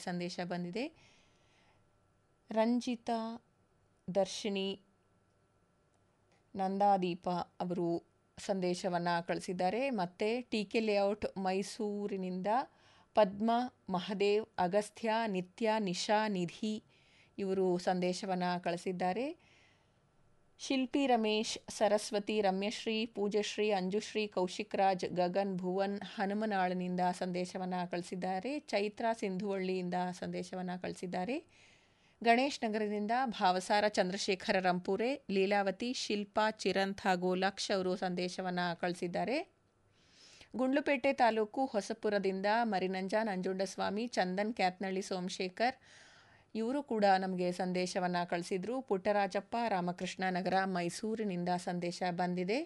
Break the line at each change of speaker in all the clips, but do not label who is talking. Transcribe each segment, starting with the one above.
ಸಂದೇಶ ಬಂದಿದೆ ರಂಜಿತಾ ದರ್ಶಿನಿ ನಂದಾದೀಪ ಅವರು ಸಂದೇಶವನ್ನು ಕಳಿಸಿದ್ದಾರೆ ಮತ್ತು ಟಿ ಕೆ ಲೇಔಟ್ ಮೈಸೂರಿನಿಂದ ಪದ್ಮ ಮಹದೇವ್ ಅಗಸ್ತ್ಯ ನಿತ್ಯ ನಿಶಾ ನಿಧಿ ಇವರು ಸಂದೇಶವನ್ನು ಕಳಿಸಿದ್ದಾರೆ ಶಿಲ್ಪಿ ರಮೇಶ್ ಸರಸ್ವತಿ ರಮ್ಯಶ್ರೀ ಪೂಜಶ್ರೀ ಅಂಜುಶ್ರೀ ಕೌಶಿಕ್ ರಾಜ್ ಗಗನ್ ಭುವನ್ ಹನುಮನಾಳನಿಂದ ಸಂದೇಶವನ್ನು ಕಳಿಸಿದ್ದಾರೆ ಚೈತ್ರ ಸಿಂಧುವಳ್ಳಿಯಿಂದ ಸಂದೇಶವನ್ನು ಕಳಿಸಿದ್ದಾರೆ ಗಣೇಶ್ ನಗರದಿಂದ ಭಾವಸಾರ ಚಂದ್ರಶೇಖರ ರಂಪುರೆ ಲೀಲಾವತಿ ಶಿಲ್ಪಾ ಚಿರಂತ್ ಹಾಗೂ ಲಕ್ಷ್ ಅವರು ಸಂದೇಶವನ್ನು ಕಳಿಸಿದ್ದಾರೆ ಗುಂಡ್ಲುಪೇಟೆ ತಾಲೂಕು ಹೊಸಪುರದಿಂದ ಮರಿನಂಜ ನಂಜುಂಡಸ್ವಾಮಿ ಚಂದನ್ ಕ್ಯಾತ್ನಳ್ಳಿ ಸೋಮಶೇಖರ್ ಇವರು ಕೂಡ ನಮಗೆ ಸಂದೇಶವನ್ನು ಕಳಿಸಿದರು ಪುಟ್ಟರಾಜಪ್ಪ ರಾಮಕೃಷ್ಣ ನಗರ ಮೈಸೂರಿನಿಂದ ಸಂದೇಶ ಬಂದಿದೆ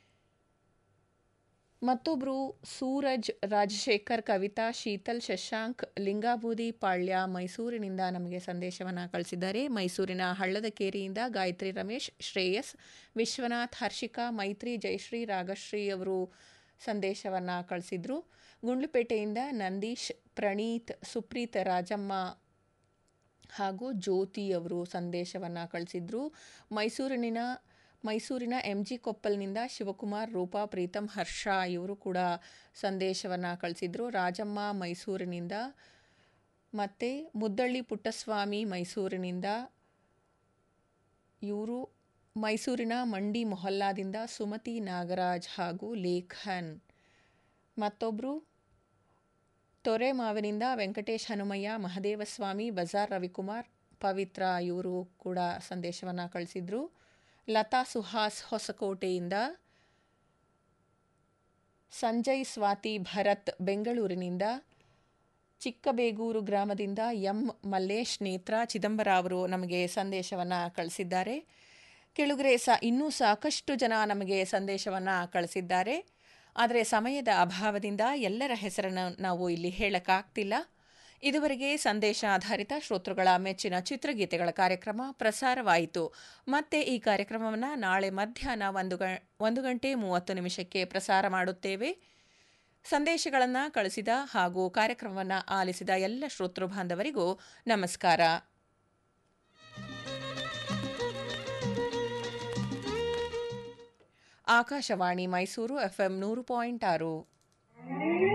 ಮತ್ತೊಬ್ಬರು ಸೂರಜ್ ರಾಜಶೇಖರ್ ಕವಿತಾ ಶೀತಲ್ ಶಶಾಂಕ್ ಲಿಂಗಾಬೂದಿ ಪಾಳ್ಯ ಮೈಸೂರಿನಿಂದ ನಮಗೆ ಸಂದೇಶವನ್ನು ಕಳಿಸಿದ್ದಾರೆ ಮೈಸೂರಿನ ಹಳ್ಳದ ಕೇರಿಯಿಂದ ಗಾಯತ್ರಿ ರಮೇಶ್ ಶ್ರೇಯಸ್ ವಿಶ್ವನಾಥ್ ಹರ್ಷಿಕಾ ಮೈತ್ರಿ ಜಯಶ್ರೀ ರಾಗಶ್ರೀ ಅವರು ಸಂದೇಶವನ್ನು ಕಳಿಸಿದರು ಗುಂಡ್ಲುಪೇಟೆಯಿಂದ ನಂದೀಶ್ ಪ್ರಣೀತ್ ಸುಪ್ರೀತ್ ರಾಜಮ್ಮ ಹಾಗೂ ಜ್ಯೋತಿ ಅವರು ಸಂದೇಶವನ್ನು ಕಳಿಸಿದ್ರು ಮೈಸೂರಿನ ಮೈಸೂರಿನ ಎಂ ಜಿ ಕೊಪ್ಪಲ್ನಿಂದ ಶಿವಕುಮಾರ್ ರೂಪಾ ಪ್ರೀತಮ್ ಹರ್ಷ ಇವರು ಕೂಡ ಸಂದೇಶವನ್ನು ಕಳಿಸಿದ್ರು ರಾಜಮ್ಮ ಮೈಸೂರಿನಿಂದ ಮತ್ತು ಮುದ್ದಳ್ಳಿ ಪುಟ್ಟಸ್ವಾಮಿ ಮೈಸೂರಿನಿಂದ ಇವರು ಮೈಸೂರಿನ ಮಂಡಿ ಮೊಹಲ್ಲಾದಿಂದ ಸುಮತಿ ನಾಗರಾಜ್ ಹಾಗೂ ಲೇಖನ್ ಮತ್ತೊಬ್ಬರು ತೊರೆಮಾವಿನಿಂದ ವೆಂಕಟೇಶ್ ಹನುಮಯ್ಯ ಮಹದೇವಸ್ವಾಮಿ ಬಜಾರ್ ರವಿಕುಮಾರ್ ಪವಿತ್ರ ಇವರು ಕೂಡ ಸಂದೇಶವನ್ನು ಕಳಿಸಿದರು ಲತಾ ಸುಹಾಸ್ ಹೊಸಕೋಟೆಯಿಂದ ಸಂಜಯ್ ಸ್ವಾತಿ ಭರತ್ ಬೆಂಗಳೂರಿನಿಂದ ಚಿಕ್ಕಬೇಗೂರು ಗ್ರಾಮದಿಂದ ಎಂ ಮಲ್ಲೇಶ್ ನೇತ್ರ ಚಿದಂಬರ ಅವರು ನಮಗೆ ಸಂದೇಶವನ್ನು ಕಳಿಸಿದ್ದಾರೆ ಕೆಳಗರೆ ಸಾ ಇನ್ನೂ ಸಾಕಷ್ಟು ಜನ ನಮಗೆ ಸಂದೇಶವನ್ನು ಕಳಿಸಿದ್ದಾರೆ ಆದರೆ ಸಮಯದ ಅಭಾವದಿಂದ ಎಲ್ಲರ ಹೆಸರನ್ನು ನಾವು ಇಲ್ಲಿ ಹೇಳಕ್ಕಾಗ್ತಿಲ್ಲ ಇದುವರೆಗೆ ಸಂದೇಶ ಆಧಾರಿತ ಶ್ರೋತೃಗಳ ಮೆಚ್ಚಿನ ಚಿತ್ರಗೀತೆಗಳ ಕಾರ್ಯಕ್ರಮ ಪ್ರಸಾರವಾಯಿತು ಮತ್ತೆ ಈ ಕಾರ್ಯಕ್ರಮವನ್ನು ನಾಳೆ ಮಧ್ಯಾಹ್ನ ಒಂದು ಗ ಒಂದು ಗಂಟೆ ಮೂವತ್ತು ನಿಮಿಷಕ್ಕೆ ಪ್ರಸಾರ ಮಾಡುತ್ತೇವೆ ಸಂದೇಶಗಳನ್ನು ಕಳಿಸಿದ ಹಾಗೂ ಕಾರ್ಯಕ್ರಮವನ್ನು ಆಲಿಸಿದ ಎಲ್ಲ ಶ್ರೋತೃ ಬಾಂಧವರಿಗೂ ನಮಸ್ಕಾರ ಆಕಾಶವಾಣಿ ಮೈಸೂರು ಎಫ್ಎಂ ನೂರು ಪಾಯಿಂಟ್ ಆರು